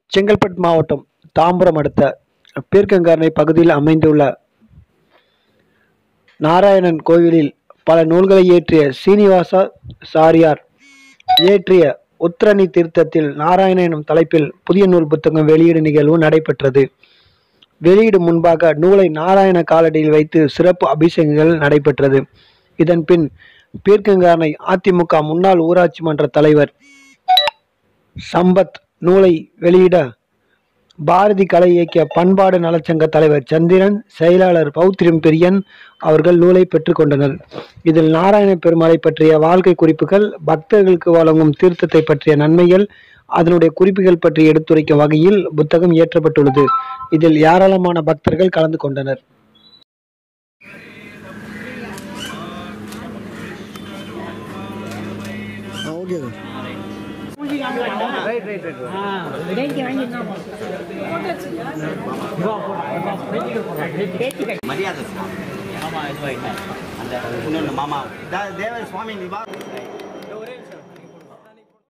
செங்கல்பட்டு மாவட்டம் தாம்பரம் அடுத்த பீர்க்கங்காரணை பகுதியில் அமைந்துள்ள நாராயணன் கோவிலில் பல நூல்களை இயற்றிய சீனிவாச சாரியார் இயற்றிய உத்திரணி தீர்த்தத்தில் நாராயண எனும் தலைப்பில் புதிய நூல் புத்தகம் வெளியீடு நிகழ்வு நடைபெற்றது வெளியீடு முன்பாக நூலை நாராயண காலடியில் வைத்து சிறப்பு அபிஷேகங்கள் நடைபெற்றது இதன் பின் பீர்க்கங்காரணை அதிமுக முன்னாள் ஊராட்சி மன்ற தலைவர் சம்பத் நூலை வெளியிட பாரதி கலை இயக்கிய பண்பாடு நலச்சங்க தலைவர் சந்திரன் செயலாளர் பௌத்திரம் பெரியன் அவர்கள் நூலை பெற்றுக்கொண்டனர் இதில் நாராயண பெருமாளை பற்றிய வாழ்க்கை குறிப்புகள் பக்தர்களுக்கு வழங்கும் தீர்த்தத்தை பற்றிய நன்மைகள் அதனுடைய குறிப்புகள் பற்றி எடுத்துரைக்கும் வகையில் புத்தகம் இயற்றப்பட்டுள்ளது இதில் ஏராளமான பக்தர்கள் கலந்து கொண்டனர் ஓகே மரியாதை அந்த இன்னொன்று மாமா தே- தேவ சுவாமி நிவா